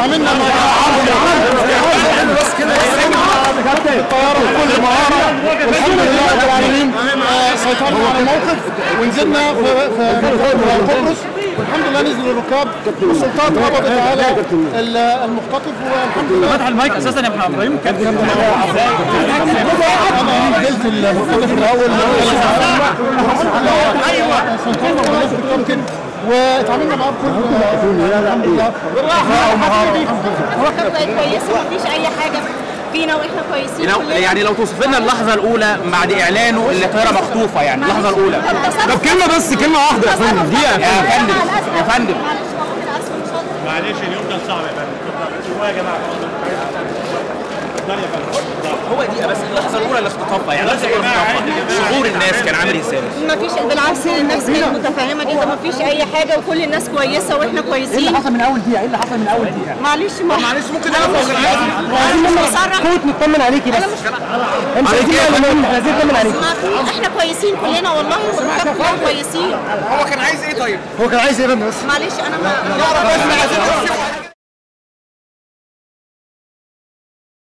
اتعاملنا مع بس كده الطياره بكل مهاره والحمد لله رب العالمين آه، سيطرنا على الموقف ونزلنا في في في قبرص والحمد لله نزل الركاب والسلطات قبضت على ال- المختطف والحمد لله فتح المايك اساسا يا محمد ابراهيم كان كان انا نزلت المختطف الاول ايوه سيطرنا ونزلت الكابتن واتعاملنا معاه بكل الحمد لله هو كان بقت كويسه مفيش اي حاجه فينا واحنا كويسين لو كلنا. يعني لو توصف لنا اللحظه الاولى بعد اعلانه اللي الطياره مخطوفه يعني اللحظه الاولى التصرف- طب كلمه بس كلمه واحده يا فندم دقيقه يا فندم يا فندم معلش اليوم كان صعب يا فندم شويه يا جماعه ثانيه يا فندم هو دقيقه بس اللحظه الاولى الاختطافه يعني اللحظه الاولى الاختطافه شعور الناس كان عامل ازاي مفيش بالعكس الناس كانت متفاهمه جدا مفيش اي حاجه وكل الناس كويسه واحنا كويسين حصل من اول دقيقه ايه اللي حصل من اول دقيقه معلش ما معلش ممكن انا مش بصرح فوت نطمن عليكي بس انا مش انت عايزين احنا عايزين نطمن عليكي ما في- احنا كويسين كلنا والله والركاب كلهم كويسين هو كان عايز ايه طيب هو كان عايز ايه بس معلش انا ما